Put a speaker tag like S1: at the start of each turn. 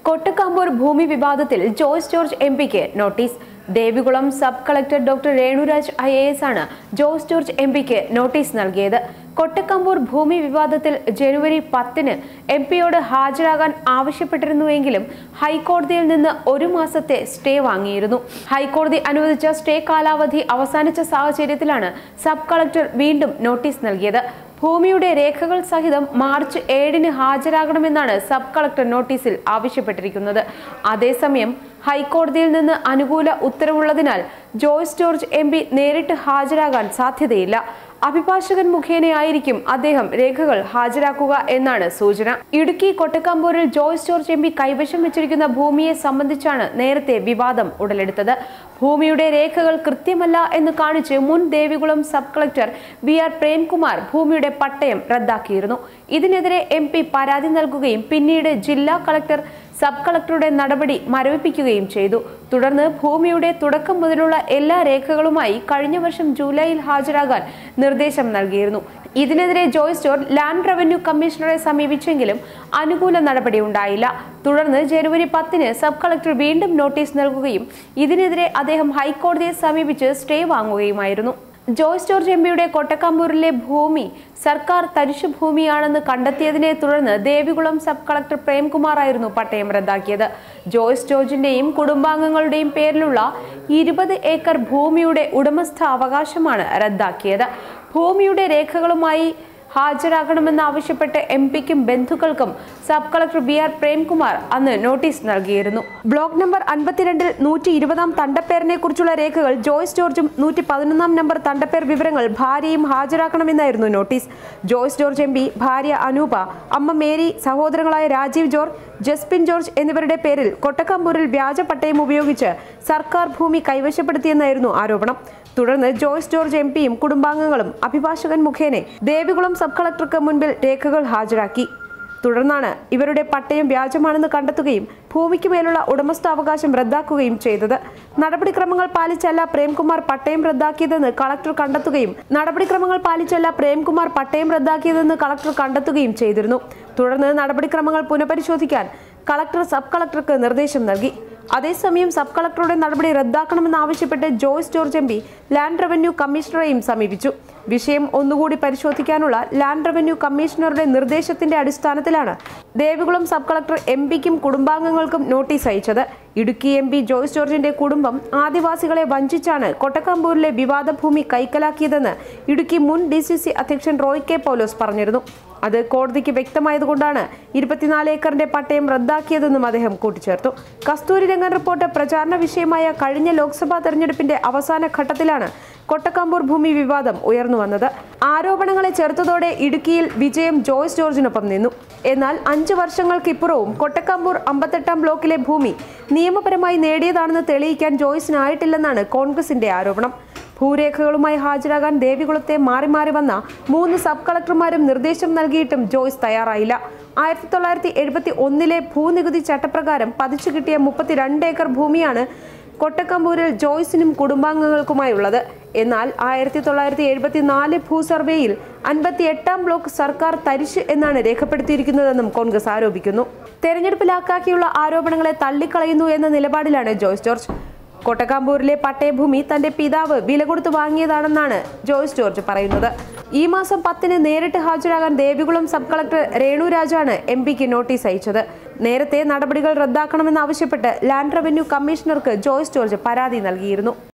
S1: കൊട്ടക്കാമ്പൂർ ഭൂമി വിവാദത്തിൽ ജോയ്സ് ജോർജ് എം പിക്ക് notice Devikulam sub collector doctor Renuraj I A S ആണ് ജോയ്സ് ജോർജ് എം പിക്ക് നോട്ടീസ് നൽകിയത് കൊട്ടക്കമ്പൂർ ഭൂമി വിവാദത്തിൽ ജനുവരി പത്തിന് എം പിയോട് ഹാജരാകാൻ ആവശ്യപ്പെട്ടിരുന്നുവെങ്കിലും ഹൈക്കോടതിയിൽ നിന്ന് ഒരു മാസത്തെ സ്റ്റേ വാങ്ങിയിരുന്നു ഹൈക്കോടതി അനുവദിച്ച സ്റ്റേ കാലാവധി അവസാനിച്ച സാഹചര്യത്തിലാണ് സബ് കളക്ടർ വീണ്ടും നോട്ടീസ് നൽകിയത് ഭൂമിയുടെ രേഖകൾ സഹിതം മാർച്ച് ഏഴിന് ഹാജരാകണമെന്നാണ് സബ് കളക്ടർ നോട്ടീസിൽ ആവശ്യപ്പെട്ടിരിക്കുന്നത് അതേസമയം ഹൈക്കോടതിയിൽ നിന്ന് അനുകൂല ഉത്തരവുള്ളതിനാൽ ജോയ്സ് ജോർജ് എം നേരിട്ട് ഹാജരാകാൻ സാധ്യതയില്ല അഭിഭാഷകൻ മുഖേനയായിരിക്കും അദ്ദേഹം രേഖകൾ ഹാജരാക്കുക എന്നാണ് സൂചന ഇടുക്കി കൊട്ടക്കാമ്പൂരിൽ ജോയ്സ് ജോർജ് എം പി കൈവശം വെച്ചിരിക്കുന്ന ഭൂമിയെ സംബന്ധിച്ചാണ് നേരത്തെ വിവാദം ഉടലെടുത്തത് ഭൂമിയുടെ രേഖകൾ കൃത്യമല്ല എന്ന് കാണിച്ച് മുൻ Devikulam sub collector V R Premkumar ഭൂമിയുടെ പട്ടയം റദ്ദാക്കിയിരുന്നു ഇതിനെതിരെ എം പി പരാതി നൽകുകയും പിന്നീട് ജില്ലാ കളക്ടർ സബ് കളക്ടറുടെ നടപടി മരവിപ്പിക്കുകയും ചെയ്തു തുടർന്ന് ഭൂമിയുടെ തുടക്കം മുതലുള്ള എല്ലാ രേഖകളുമായി കഴിഞ്ഞ വർഷം ജൂലൈയിൽ ഹാജരാകാൻ നിർദ്ദേശം നൽകിയിരുന്നു ഇതിനെതിരെ ജോയ്സ് ജോർജ് ലാൻഡ് റവന്യൂ കമ്മീഷണറെ സമീപിച്ചെങ്കിലും അനുകൂല നടപടി ഉണ്ടായില്ല തുടർന്ന് ജനുവരി പത്തിന് സബ് കളക്ടർ വീണ്ടും നോട്ടീസ് നൽകുകയും ഇതിനെതിരെ അദ്ദേഹം ഹൈക്കോടതിയെ സമീപിച്ച് സ്റ്റേ വാങ്ങുകയുമായിരുന്നു ജോയ്സ് ജോർജ് എം പിയുടെ കൊട്ടക്കാമ്പൂരിലെ ഭൂമി സർക്കാർ തരിശു ഭൂമിയാണെന്ന് കണ്ടെത്തിയതിനെ തുടർന്ന് ദേവികുളം സബ് കളക്ടർ പ്രേംകുമാർ ആയിരുന്നു പട്ടയം റദ്ദാക്കിയത് ജോയ്സ് ജോർജിന്റെയും കുടുംബാംഗങ്ങളുടെയും പേരിലുള്ള ഇരുപത് ഏക്കർ ഭൂമിയുടെ ഉടമസ്ഥ അവകാശമാണ് റദ്ദാക്കിയത് ഭൂമിയുടെ രേഖകളുമായി ഹാജരാകണമെന്നാവശ്യപ്പെട്ട് എം പിക്കും ബന്ധുക്കൾക്കും sub collector B R Premkumar അന്ന് നോട്ടീസ് നൽകിയിരുന്നു ബ്ലോക്ക് നമ്പർ അൻപത്തിരണ്ടിൽ നൂറ്റി ഇരുപതാം തണ്ടപ്പേരിനെ കുറിച്ചുള്ള രേഖകൾ ജോയ്സ് ജോർജും നൂറ്റി പതിനൊന്നാം നമ്പർ തണ്ടപ്പേർ വിവരങ്ങൾ ഭാര്യയും ഹാജരാക്കണമെന്നായിരുന്നു notice Joyce George M P ഭാര്യ അനൂപ അമ്മ മേരി സഹോദരങ്ങളായ രാജീവ് ജോർജ് ജസ്പിൻ ജോർജ് എന്നിവരുടെ പേരിൽ കൊട്ടക്കാമ്പൂരിൽ വ്യാജ പട്ടയം ഉപയോഗിച്ച് സർക്കാർ ഭൂമി കൈവശപ്പെടുത്തിയെന്നായിരുന്നു ആരോപണം തുടർന്ന് ജോയ്സ് ജോർജ് എം പിയും കുടുംബാംഗങ്ങളും അഭിഭാഷകൻ മുഖേന ദേവികുളം സബ് കളക്ടർക്ക് മുൻപിൽ രേഖകൾ ഹാജരാക്കി തുടർന്നാണ് ഇവരുടെ പട്ടയം വ്യാജമാണെന്ന് കണ്ടെത്തുകയും ഭൂമിക്ക് മേലുള്ള ഉടമസ്ഥാവകാശം റദ്ദാക്കുകയും ചെയ്തത് നടപടിക്രമങ്ങൾ പാലിച്ചല്ല പ്രേംകുമാർ പട്ടയം റദ്ദാക്കിയതെന്ന് കളക്ടർ കണ്ടെത്തുകയും നടപടിക്രമങ്ങൾ പാലിച്ചല്ല പ്രേംകുമാർ പട്ടയം റദ്ദാക്കിയതെന്ന് കളക്ടർ കണ്ടെത്തുകയും ചെയ്തിരുന്നു തുടർന്ന് നടപടിക്രമങ്ങൾ പുനഃപരിശോധിക്കാൻ കളക്ടർ സബ് കളക്ടർക്ക് നിർദ്ദേശം നൽകി അതേസമയം സബ് കളക്ടറുടെ നടപടി റദ്ദാക്കണമെന്നാവശ്യപ്പെട്ട് Joyce George M P land revenue കമ്മീഷണറെയും സമീപിച്ചു വിഷയം ഒന്നുകൂടി പരിശോധിക്കാനുള്ള ലാൻഡ് റവന്യൂ കമ്മീഷണറുടെ നിർദ്ദേശത്തിന്റെ അടിസ്ഥാനത്തിലാണ് ദേവികുളം സബ് കളക്ടർ എം പിക്കും കുടുംബാംഗങ്ങൾക്കും നോട്ടീസ് അയച്ചത് ഇടുക്കി എം പി ജോയ്സ് ജോർജിന്റെ കുടുംബം ആദിവാസികളെ വഞ്ചിച്ചാണ് കൊട്ടക്കാമ്പൂരിലെ വിവാദ ഭൂമി കൈക്കലാക്കിയതെന്ന് ഇടുക്കി മുൻ ഡി സി സി അധ്യക്ഷൻ റോയ് കെ പൗലോസ് പറഞ്ഞിരുന്നു അത് കോടതിക്ക് വ്യക്തമായതുകൊണ്ടാണ് ഇരുപത്തിനാല് ഏക്കറിന്റെ പട്ടയം റദ്ദാക്കിയതെന്നും അദ്ദേഹം കൂട്ടിച്ചേർത്തു കസ്തൂരി രംഗൻ റിപ്പോർട്ട് പ്രചാരണ വിഷയമായ കഴിഞ്ഞ ലോക്സഭാ തെരഞ്ഞെടുപ്പിന്റെ അവസാന ഘട്ടത്തിലാണ് കൊട്ടക്കാമ്പൂർ ഭൂമി വിവാദം ഉയർന്നു വന്നത് ആരോപണങ്ങളെ ചെറുത്തതോടെ ഇടുക്കിയിൽ വിജയം ജോയ്സ് ജോർജിനൊപ്പം നിന്നു എന്നാൽ അഞ്ചു വർഷങ്ങൾക്കിപ്പുറവും കൊട്ടക്കാമ്പൂർ അമ്പത്തെട്ടാം ബ്ലോക്കിലെ ഭൂമി നിയമപരമായി നേടിയതാണെന്ന് തെളിയിക്കാൻ ജോയ്സിനായിട്ടില്ലെന്നാണ് കോൺഗ്രസിന്റെ ആരോപണം ഭൂരേഖകളുമായി ഹാജരാകാൻ ദേവികുളത്തെ മാറി മാറി വന്ന മൂന്ന് സബ് കളക്ടർമാരും നിർദ്ദേശം നൽകിയിട്ടും ജോയ്സ് തയ്യാറായില്ല ആയിരത്തി തൊള്ളായിരത്തി എഴുപത്തി ഒന്നിലെ ഭൂനികുതി ചട്ടപ്രകാരം പതിച്ചു കിട്ടിയ മുപ്പത്തിരണ്ട് ഏക്കർ ഭൂമിയാണ് കൊട്ടക്കമ്പൂരിൽ ജോയ്സിനും കുടുംബാംഗങ്ങൾക്കുമായുള്ളത് എന്നാൽ ആയിരത്തി തൊള്ളായിരത്തി എഴുപത്തി നാല് ഭൂസർവേയിൽ അൻപത്തി എട്ടാം ബ്ലോക്ക് സർക്കാർ തരിശ് എന്നാണ് രേഖപ്പെടുത്തിയിരിക്കുന്നതെന്നും കോൺഗ്രസ് ആരോപിക്കുന്നു തെരഞ്ഞെടുപ്പ് ലാക്കാക്കിയുള്ള ആരോപണങ്ങളെ തള്ളിക്കളയുന്നു എന്ന നിലപാടിലാണ് ജോയ്സ് ജോർജ് കൊട്ടക്കാമ്പൂരിലെ പട്ടയഭൂമി തന്റെ പിതാവ് വില കൊടുത്ത് വാങ്ങിയതാണെന്നാണ് ജോയ്സ് ജോർജ് പറയുന്നത് ഈ മാസം പത്തിന് നേരിട്ട് ഹാജരാകാൻ ദേവികുളം സബ് കളക്ടർ രേണു രാജാണ് എം പിക്ക് നോട്ടീസ് അയച്ചത് നേരത്തെ നടപടികൾ റദ്ദാക്കണമെന്നാവശ്യപ്പെട്ട് ലാൻഡ് റവന്യൂ കമ്മീഷണർക്ക് ജോയ്സ് ജോർജ് പരാതി നൽകിയിരുന്നു